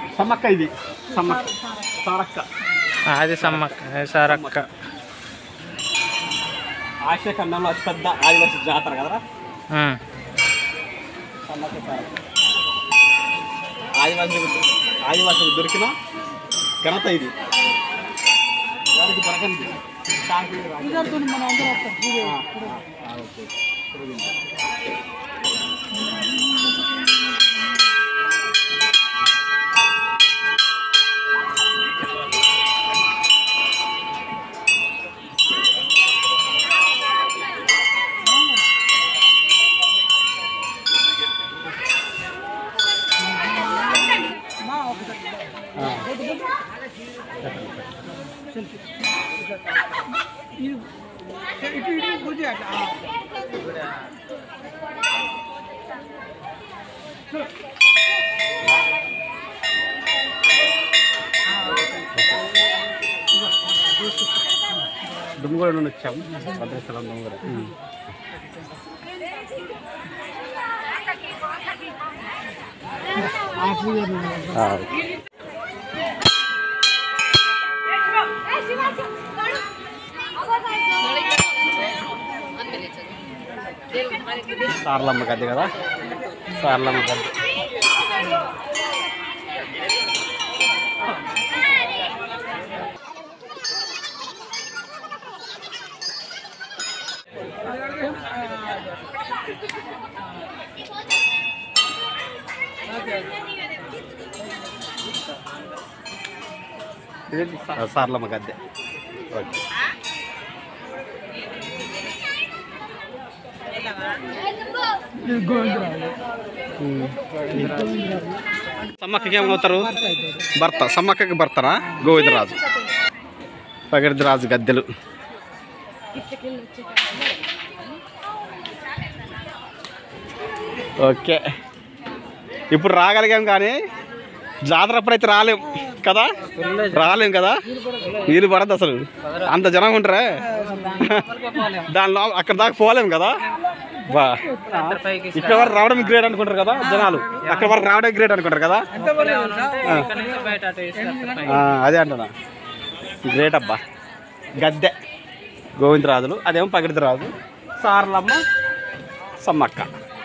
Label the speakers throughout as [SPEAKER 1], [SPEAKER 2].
[SPEAKER 1] సమ్మక్క ఇది సమ్మక్క సారక్క
[SPEAKER 2] అది సమ్మక్క అది సారక్క
[SPEAKER 1] ఆసియా ఖండంలో అతి పెద్ద ఆదివాసీ జాతర కదరా
[SPEAKER 2] ఉమ్.
[SPEAKER 1] సమ్మక్క సారక్క ఆదివాసులకు ఆదివాసులకు దొరికిన ఘనత ఇది వారికి దొరకంది కాకినాడ రాజు. ఆ, ఆ, ఓకే. దుమ్ముగూడ నుండి వచ్చాము భద్రాచలం దుమ్ముగూడ ఆ, ఓకే. సార్లమ్మ గద్దె కదా సార్లమ్మ గద్దె ఇది సా- సార్లమ్మ గద్దె ఓకే సమ్మక్కకి ఏమవుతారు భర్త సమ్మక్కకి భర్తనా గోవిందరాజు పగడిరాజు గద్దెలు ఓకే ఇప్పుడు రాగలిగాం కానీ జాతర అప్పుడైతే రాలేం కదా రాలేం కదా నీళ్ళు పడద్దు అసలు అంత జనం ఉంటారా దానిలో అక్కడ దాకా పోలేం కదా బా ఇక్కడ వరకు రావడం గ్రేట్ అనుకుంటారు కదా జనాలు అక్కడ వరకు రావడం గ్రేట్ అనుకుంటారు కదా ఆ, అదే అంటున్నా గ్రేట్ అబ్బా గద్దె గోవిందరాజులు అదేమో పగిడితరాజు సార్లమ్మ సమ్మక్క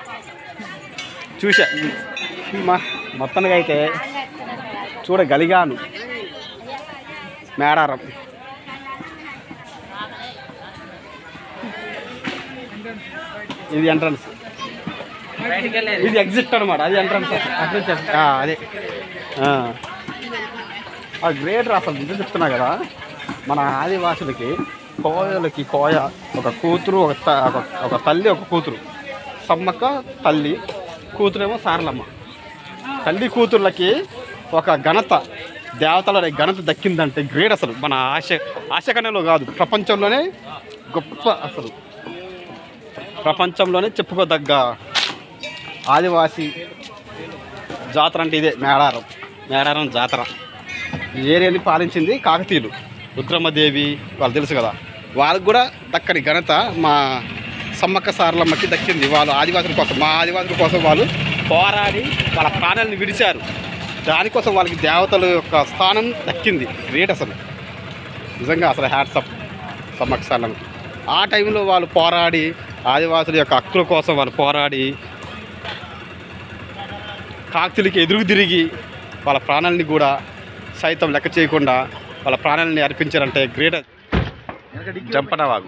[SPEAKER 1] చూసా మా మొత్తానికి అయితే చూడగలిగాను మేడారం ఇది ఎంట్రన్స్ ఇది ఎగ్జిట్ అనమాట అది ఎంట్రన్స్ అదే ఆ. ఆ గ్రేట్ అసలు నిజం చెప్తున్నా కదా మన ఆదివాసులకి కోయలకి కోయ ఒక కూతురు ఒక త- ఒక- ఒక తల్లి ఒక కూతురు సమ్మక్క తల్లి కూతురేమో సారలమ్మ తల్లి కూతుర్లకి ఒక ఘనత దేవతల ఘనత దక్కిందంటే గ్రేట్ అసలు మన ఆశ ఆశకణంలో కాదు ప్రపంచంలోనే గొప్ప అసలు ప్రపంచంలోనే చెప్పుకోదగ్గ ఆదివాసి జాతర అంటే ఇదే మేడారం మేడారం జాతర ఈ ఏరియాని పాలించింది కాకతీయులు రుద్రమ్మదేవి వాళ్ళు తెలుసు కదా వాళ్ళకు కూడా దక్కని ఘనత మా సమ్మక్క సారలమ్మకి దక్కింది వాళ్ళు ఆదివాసుల కోసం మా ఆదివాసుల కోసం వాళ్ళు పోరాడి వాళ్ళ ప్రాణాలను విడిచారు దానికోసం వాళ్ళకి దేవతల యొక్క స్థానం దక్కింది గ్రేట్ అసలు నిజంగా అసలు హ్యాట్సప్ సమ్మక్క సారలమ్మకి ఆ టైంలో వాళ్ళు పోరాడి ఆదివాసుల యొక్క హక్కుల కోసం వాళ్ళు పోరాడి కాక్తులకి ఎదురు తిరిగి వాళ్ళ ప్రాణాలని కూడా సైతం లెక్క చేయకుండా వాళ్ళ ప్రాణాలని అర్పించారంటే గ్రేట్ జంపన వాగు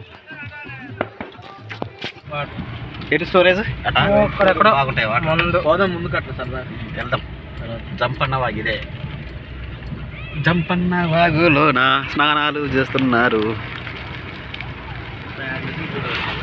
[SPEAKER 1] ఎటు స్టోరేజ్
[SPEAKER 2] అక్కడెక్కడో
[SPEAKER 1] బాగుంటాయి వాటర్
[SPEAKER 2] ముందు
[SPEAKER 3] పోదాం ముందు కట్ల సార్
[SPEAKER 1] వెళ్దాం జంపన్న వాగు ఇదే జంపన్న వాగులోన స్నానాలు చేస్తున్నారు